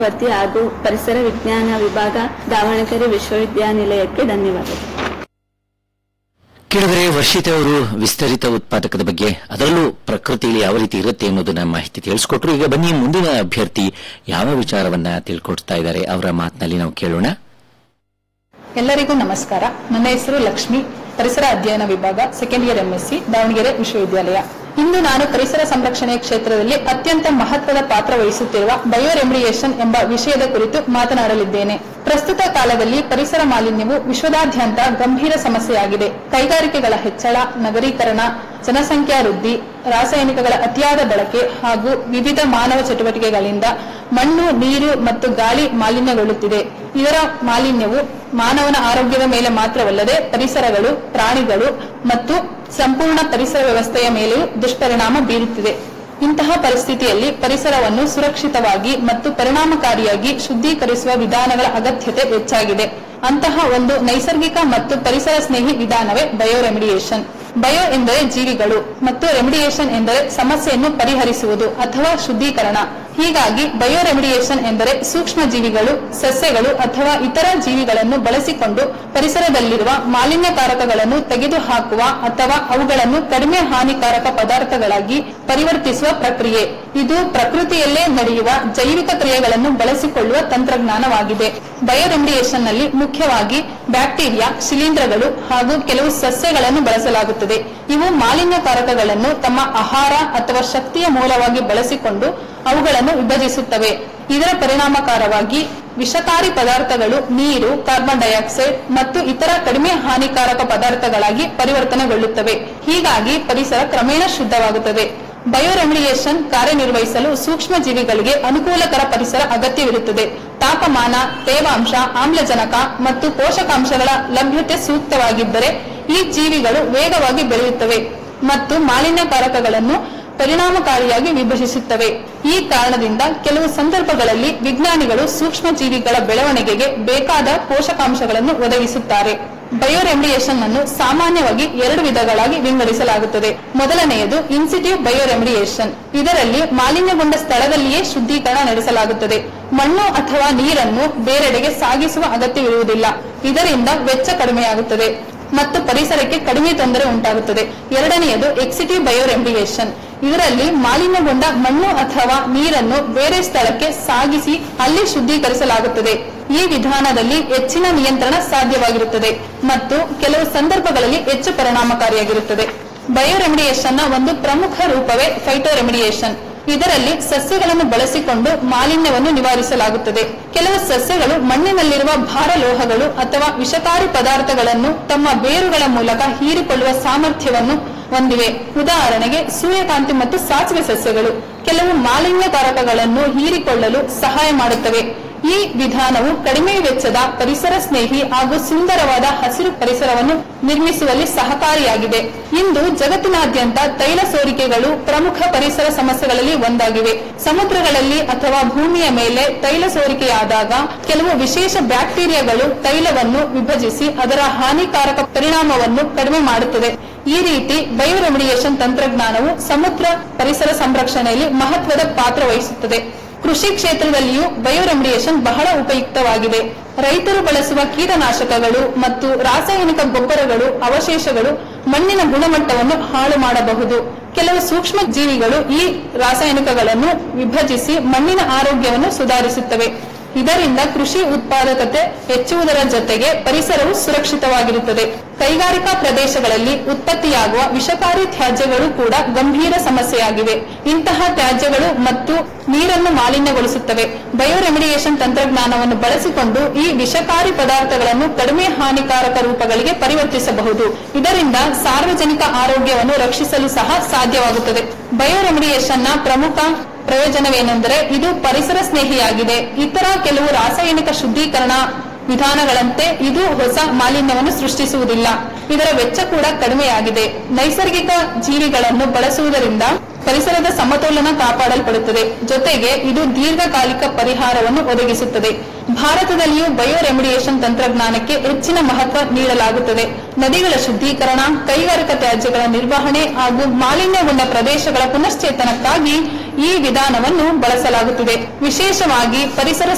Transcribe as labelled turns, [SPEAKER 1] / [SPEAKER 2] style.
[SPEAKER 1] ವತಿ ಹಾಗೂ ಪರಿಸರ ವಿಜ್ಞಾನ ವಿಭಾಗ ದಾವಣಗೆರೆ ವಿಶ್ವವಿದ್ಯಾನಿಲಯಕ್ಕೆ ಧನ್ಯವಾದಗಳು
[SPEAKER 2] ಕೇಳಿದರೆ ವರ್ಷಿತ ಅವರು ವಿಸ್ತರಿತ ಉತ್ಪಾದಕದ ಬಗ್ಗೆ ಅದರಲ್ಲೂ ಪ್ರಕೃತಿಯಲ್ಲಿ ಯಾವ ರೀತಿ ಇರುತ್ತೆ ಅನ್ನೋದನ್ನ ಮಾಹಿತಿ ತಿಳಿಸ್ಕೊಟ್ರು ಈಗ ಬನ್ನಿ ಮುಂದಿನ ಅಭ್ಯರ್ಥಿ ಯಾವ ವಿಚಾರವನ್ನ ತಿಳ್ಕೊಡ್ತಾ ಇದ್ದಾರೆ ಅವರ ಮಾತಿನಲ್ಲಿ ನಾವು ಕೇಳೋಣ
[SPEAKER 3] ಎಲ್ಲರಿಗೂ ನಮಸ್ಕಾರ ನನ್ನ ಹೆಸರು ಲಕ್ಷ್ಮಿ ಪರಿಸರ ಅಧ್ಯಯನ ವಿಭಾಗ ಸೆಕೆಂಡ್ ಇಯರ್ ಎಂಎಸ್ಸಿ ದಾವಣಗೆರೆ ವಿಶ್ವವಿದ್ಯಾಲಯ ಇಂದು ನಾನು ಪರಿಸರ ಸಂರಕ್ಷಣೆ ಕ್ಷೇತ್ರದಲ್ಲಿ ಅತ್ಯಂತ ಮಹತ್ವದ ಪಾತ್ರ ವಹಿಸುತ್ತಿರುವ ಬಯೋರೆಮಿಡಿಯೇಷನ್ ಎಂಬ ವಿಷಯದ ಕುರಿತು ಮಾತನಾಡಲಿದ್ದೇನೆ ಪ್ರಸ್ತುತ ಕಾಲದಲ್ಲಿ ಪರಿಸರ ಮಾಲಿನ್ಯವು ವಿಶ್ವದಾದ್ಯಂತ ಗಂಭೀರ ಸಮಸ್ಯೆಯಾಗಿದೆ ಕೈಗಾರಿಕೆಗಳ ಹೆಚ್ಚಳ ನಗರೀಕರಣ ಜನಸಂಖ್ಯಾ ವೃದ್ಧಿ ರಾಸಾಯನಿಕಗಳ ಅತಿಯಾದ ಬಳಕೆ ಹಾಗೂ ವಿವಿಧ ಮಾನವ ಚಟುವಟಿಕೆಗಳಿಂದ ಮಣ್ಣು ನೀರು ಮತ್ತು ಗಾಳಿ ಮಾಲಿನ್ಯಗೊಳ್ಳುತ್ತಿದೆ ಇದರ ಮಾಲಿನ್ಯವು ಮಾನವನ ಆರೋಗ್ಯದ ಮೇಲೆ ಮಾತ್ರವಲ್ಲದೆ ಪರಿಸರಗಳು ಪ್ರಾಣಿಗಳು ಮತ್ತು ಸಂಪೂರ್ಣ ಪರಿಸರ ವ್ಯವಸ್ಥೆಯ ಮೇಲೆಯೂ ದುಷ್ಪರಿಣಾಮ ಬೀರುತ್ತಿದೆ ಇಂತಹ ಪರಿಸ್ಥಿತಿಯಲ್ಲಿ ಪರಿಸರವನ್ನು ಸುರಕ್ಷಿತವಾಗಿ ಮತ್ತು ಪರಿಣಾಮಕಾರಿಯಾಗಿ ಶುದ್ಧೀಕರಿಸುವ ವಿಧಾನಗಳ ಅಗತ್ಯತೆ ಹೆಚ್ಚಾಗಿದೆ ಅಂತಹ ಒಂದು ನೈಸರ್ಗಿಕ ಮತ್ತು ಪರಿಸರ ಸ್ನೇಹಿ ವಿಧಾನವೇ ಬಯೋರೆಮಿಡಿಯೇಷನ್ ಬಯೋ ಎಂದರೆ ಜೀವಿಗಳು ಮತ್ತು ರೆಮಿಡಿಯೇಷನ್ ಎಂದರೆ ಸಮಸ್ಯೆಯನ್ನು ಪರಿಹರಿಸುವುದು ಅಥವಾ ಶುದ್ಧೀಕರಣ ಹೀಗಾಗಿ ಬಯೋರೆಮಿಡಿಯೇಷನ್ ಎಂದರೆ ಸೂಕ್ಷ್ಮ ಜೀವಿಗಳು ಸಸ್ಯಗಳು ಅಥವಾ ಇತರ ಜೀವಿಗಳನ್ನು ಬಳಸಿಕೊಂಡು ಪರಿಸರದಲ್ಲಿರುವ ಮಾಲಿನ್ಯಕಾರಕಗಳನ್ನು ತೆಗೆದುಹಾಕುವ ಅಥವಾ ಅವುಗಳನ್ನು ಕಡಿಮೆ ಹಾನಿಕಾರಕ ಪದಾರ್ಥಗಳಾಗಿ ಪರಿವರ್ತಿಸುವ ಪ್ರಕ್ರಿಯೆ ಇದು ಪ್ರಕೃತಿಯಲ್ಲೇ ನಡೆಯುವ ಜೈವಿಕ ಕ್ರಿಯೆಗಳನ್ನು ಬಳಸಿಕೊಳ್ಳುವ ತಂತ್ರಜ್ಞಾನವಾಗಿದೆ ಬಯೋರೆಮಿಡಿಯೇಷನ್ ನಲ್ಲಿ ಮುಖ್ಯವಾಗಿ ಬ್ಯಾಕ್ಟೀರಿಯಾ ಶಿಲೀಂಧ್ರಗಳು ಹಾಗೂ ಕೆಲವು ಸಸ್ಯಗಳನ್ನು ಬಳಸಲಾಗುತ್ತದೆ ಇವು ಮಾಲಿನ್ಯಕಾರಕಗಳನ್ನು ತಮ್ಮ ಆಹಾರ ಅಥವಾ ಶಕ್ತಿಯ ಮೂಲವಾಗಿ ಬಳಸಿಕೊಂಡು ಅವುಗಳನ್ನು ವಿಭಜಿಸುತ್ತವೆ ಇದರ ಪರಿಣಾಮಕಾರವಾಗಿ ವಿಷಕಾರಿ ಪದಾರ್ಥಗಳು ನೀರು ಕಾರ್ಬನ್ ಡೈಆಕ್ಸೈಡ್ ಮತ್ತು ಇತರ ಕಡಿಮೆ ಹಾನಿಕಾರಕ ಪದಾರ್ಥಗಳಾಗಿ ಪರಿವರ್ತನೆಗೊಳ್ಳುತ್ತವೆ ಹೀಗಾಗಿ ಪರಿಸರ ಕ್ರಮೇಣ ಶುದ್ಧವಾಗುತ್ತದೆ ಬಯೋರೆಮಿಡಿಯೇಷನ್ ಕಾರ್ಯನಿರ್ವಹಿಸಲು ಸೂಕ್ಷ್ಮ ಜೀವಿಗಳಿಗೆ ಅನುಕೂಲಕರ ಪರಿಸರ ಅಗತ್ಯವಿರುತ್ತದೆ ತಾಪಮಾನ ತೇವಾಂಶ ಆಮ್ಲಜನಕ ಮತ್ತು ಪೋಷಕಾಂಶಗಳ ಲಭ್ಯತೆ ಸೂಕ್ತವಾಗಿದ್ದರೆ ಈ ಜೀವಿಗಳು ವೇಗವಾಗಿ ಬೆಳೆಯುತ್ತವೆ ಮತ್ತು ಮಾಲಿನ್ಯಕಾರಕಗಳನ್ನು ಪರಿಣಾಮಕಾರಿಯಾಗಿ ವಿಭಜಿಸುತ್ತವೆ ಈ ಕಾರಣದಿಂದ ಕೆಲವು ಸಂದರ್ಭಗಳಲ್ಲಿ ವಿಜ್ಞಾನಿಗಳು ಸೂಕ್ಷ್ಮ ಜೀವಿಗಳ ಬೆಳವಣಿಗೆಗೆ ಬೇಕಾದ ಪೋಷಕಾಂಶಗಳನ್ನು ಒದಗಿಸುತ್ತಾರೆ ಬಯೋರೆಮಿಡಿಯೇಷನ್ ಅನ್ನು ಸಾಮಾನ್ಯವಾಗಿ ಎರಡು ವಿಧಗಳಾಗಿ ವಿಂಗಡಿಸಲಾಗುತ್ತದೆ ಮೊದಲನೆಯದು ಇನ್ಸಿಟಿವ್ ಬಯೋರೆಮಿಡಿಯೇಷನ್ ಇದರಲ್ಲಿ ಮಾಲಿನ್ಯಗೊಂಡ ಸ್ಥಳದಲ್ಲಿಯೇ ಶುದ್ಧೀಕರಣ ನಡೆಸಲಾಗುತ್ತದೆ ಮಣ್ಣು ಅಥವಾ ನೀರನ್ನು ಬೇರೆಡೆಗೆ ಸಾಗಿಸುವ ಅಗತ್ಯವಿರುವುದಿಲ್ಲ ಇದರಿಂದ ವೆಚ್ಚ ಕಡಿಮೆಯಾಗುತ್ತದೆ ಮತ್ತು ಪರಿಸರಕ್ಕೆ ಕಡಿಮೆ ತೊಂದರೆ ಉಂಟಾಗುತ್ತದೆ ಎರಡನೆಯದು ಎಕ್ಸಿಟಿವ್ ಬಯೋರೆಮಿಡಿಯೇಷನ್ ಇದರಲ್ಲಿ ಮಾಲಿನ್ಯಗೊಂಡ ಮಣ್ಣು ಅಥವಾ ನೀರನ್ನು ಬೇರೆ ಸ್ಥಳಕ್ಕೆ ಸಾಗಿಸಿ ಅಲ್ಲಿ ಶುದ್ಧೀಕರಿಸಲಾಗುತ್ತದೆ ಈ ವಿಧಾನದಲ್ಲಿ ಹೆಚ್ಚಿನ ನಿಯಂತ್ರಣ ಸಾಧ್ಯವಾಗಿರುತ್ತದೆ ಮತ್ತು ಕೆಲವು ಸಂದರ್ಭಗಳಲ್ಲಿ ಹೆಚ್ಚು ಪರಿಣಾಮಕಾರಿಯಾಗಿರುತ್ತದೆ ಬಯೋರೆಮಿಡಿಯೇಷನ್ ನ ಒಂದು ಪ್ರಮುಖ ರೂಪವೇ ಫೈಟೋರೆಮಿಡಿಯೇಷನ್ ಇದರಲ್ಲಿ ಸಸ್ಯಗಳನ್ನು ಬಳಸಿಕೊಂಡು ಮಾಲಿನ್ಯವನ್ನು ನಿವಾರಿಸಲಾಗುತ್ತದೆ ಕೆಲವು ಸಸ್ಯಗಳು ಮಣ್ಣಿನಲ್ಲಿರುವ ಭಾರ ಲೋಹಗಳು ಅಥವಾ ವಿಷಕಾರಿ ಪದಾರ್ಥಗಳನ್ನು ತಮ್ಮ ಬೇರುಗಳ ಮೂಲಕ ಹೀರಿಕೊಳ್ಳುವ ಸಾಮರ್ಥ್ಯವನ್ನು ಹೊಂದಿವೆ ಉದಾಹರಣೆಗೆ ಸೂರ್ಯಕಾಂತಿ ಮತ್ತು ಸಾಸಿವೆ ಸಸ್ಯಗಳು ಕೆಲವು ಮಾಲಿನ್ಯಕಾರಕಗಳನ್ನು ಹೀರಿಕೊಳ್ಳಲು ಸಹಾಯ ಮಾಡುತ್ತವೆ ಈ ವಿಧಾನವು ಕಡಿಮೆ ವೆಚ್ಚದ ಪರಿಸರ ಸ್ನೇಹಿ ಹಾಗೂ ಸುಂದರವಾದ ಹಸಿರು ಪರಿಸರವನ್ನು ನಿರ್ಮಿಸುವಲ್ಲಿ ಸಹಕಾರಿಯಾಗಿದೆ ಇಂದು ಜಗತ್ತಿನಾದ್ಯಂತ ತೈಲ ಸೋರಿಕೆಗಳು ಪ್ರಮುಖ ಪರಿಸರ ಸಮಸ್ಯೆಗಳಲ್ಲಿ ಒಂದಾಗಿವೆ ಸಮುದ್ರಗಳಲ್ಲಿ ಅಥವಾ ಭೂಮಿಯ ಮೇಲೆ ತೈಲ ಸೋರಿಕೆಯಾದಾಗ ಕೆಲವು ವಿಶೇಷ ಬ್ಯಾಕ್ಟೀರಿಯಾಗಳು ತೈಲವನ್ನು ವಿಭಜಿಸಿ ಅದರ ಹಾನಿಕಾರಕ ಪರಿಣಾಮವನ್ನು ಕಡಿಮೆ ಮಾಡುತ್ತದೆ ಈ ರೀತಿ ಬಯೋರೆಮಿಡಿಯೇಷನ್ ತಂತ್ರಜ್ಞಾನವು ಸಮುದ್ರ ಪರಿಸರ ಸಂರಕ್ಷಣೆಯಲ್ಲಿ ಮಹತ್ವದ ಪಾತ್ರ ವಹಿಸುತ್ತದೆ ಕೃಷಿ ಕ್ಷೇತ್ರದಲ್ಲಿಯೂ ಬಯೋರೆಮಿಡಿಯೇಷನ್ ಬಹಳ ಉಪಯುಕ್ತವಾಗಿದೆ ರೈತರು ಬಳಸುವ ಕೀಟನಾಶಕಗಳು ಮತ್ತು ರಾಸಾಯನಿಕ ಗೊಬ್ಬರಗಳು ಅವಶೇಷಗಳು ಮಣ್ಣಿನ ಗುಣಮಟ್ಟವನ್ನು ಹಾಳು ಮಾಡಬಹುದು ಕೆಲವು ಸೂಕ್ಷ್ಮ ಜೀವಿಗಳು ಈ ರಾಸಾಯನಿಕಗಳನ್ನು ವಿಭಜಿಸಿ ಮಣ್ಣಿನ ಆರೋಗ್ಯವನ್ನು ಸುಧಾರಿಸುತ್ತವೆ ಇದರಿಂದ ಕೃಷಿ ಉತ್ಪಾದಕತೆ ಹೆಚ್ಚುವುದರ ಜೊತೆಗೆ ಪರಿಸರವು ಸುರಕ್ಷಿತವಾಗಿರುತ್ತದೆ ಕೈಗಾರಿಕಾ ಪ್ರದೇಶಗಳಲ್ಲಿ ಉತ್ಪತ್ತಿಯಾಗುವ ವಿಷಕಾರಿ ತ್ಯಾಜ್ಯಗಳು ಕೂಡ ಗಂಭೀರ ಸಮಸ್ಯೆಯಾಗಿವೆ ಇಂತಹ ತ್ಯಾಜ್ಯಗಳು ಮತ್ತು ನೀರನ್ನು ಮಾಲಿನ್ಯಗೊಳಿಸುತ್ತವೆ ಬಯೋರೆಮಿಡಿಯೇಷನ್ ತಂತ್ರಜ್ಞಾನವನ್ನು ಬಳಸಿಕೊಂಡು ಈ ವಿಷಕಾರಿ ಪದಾರ್ಥಗಳನ್ನು ಕಡಿಮೆ ಹಾನಿಕಾರಕ ರೂಪಗಳಿಗೆ ಪರಿವರ್ತಿಸಬಹುದು ಇದರಿಂದ ಸಾರ್ವಜನಿಕ ಆರೋಗ್ಯವನ್ನು ರಕ್ಷಿಸಲು ಸಹ ಸಾಧ್ಯವಾಗುತ್ತದೆ ಬಯೋರೆಮಿಡಿಯೇಷನ್ ನ ಪ್ರಮುಖ ಪ್ರಯೋಜನವೇನೆಂದರೆ ಇದು ಪರಿಸರ ಸ್ನೇಹಿಯಾಗಿದೆ ಇತರ ಕೆಲವು ರಾಸಾಯನಿಕ ಶುದ್ಧೀಕರಣ ವಿಧಾನಗಳಂತೆ ಇದು ಹೊಸ ಮಾಲಿನ್ಯವನ್ನು ಸೃಷ್ಟಿಸುವುದಿಲ್ಲ ಇದರ ವೆಚ್ಚ ಕೂಡ ಕಡಿಮೆಯಾಗಿದೆ ನೈಸರ್ಗಿಕ ಜೀವಿಗಳನ್ನು ಬಳಸುವುದರಿಂದ ಪರಿಸರದ ಸಮತೋಲನ ಕಾಪಾಡಲ್ಪಡುತ್ತದೆ ಜೊತೆಗೆ ಇದು ದೀರ್ಘಕಾಲಿಕ ಪರಿಹಾರವನ್ನು ಒದಗಿಸುತ್ತದೆ ಭಾರತದಲ್ಲಿಯೂ ಬಯೋ ರೆಮಿಡಿಯೇಷನ್ ತಂತ್ರಜ್ಞಾನಕ್ಕೆ ಹೆಚ್ಚಿನ ಮಹತ್ವ ನೀಡಲಾಗುತ್ತದೆ ನದಿಗಳ ಶುದ್ಧೀಕರಣ ಕೈಗಾರಿಕಾ ತ್ಯಾಜ್ಯಗಳ ನಿರ್ವಹಣೆ ಹಾಗೂ ಮಾಲಿನ್ಯಗೊಂಡ ಪ್ರದೇಶಗಳ ಪುನಶ್ಚೇತನಕ್ಕಾಗಿ ಈ ವಿಧಾನವನ್ನು ಬಳಸಲಾಗುತ್ತಿದೆ ವಿಶೇಷವಾಗಿ ಪರಿಸರ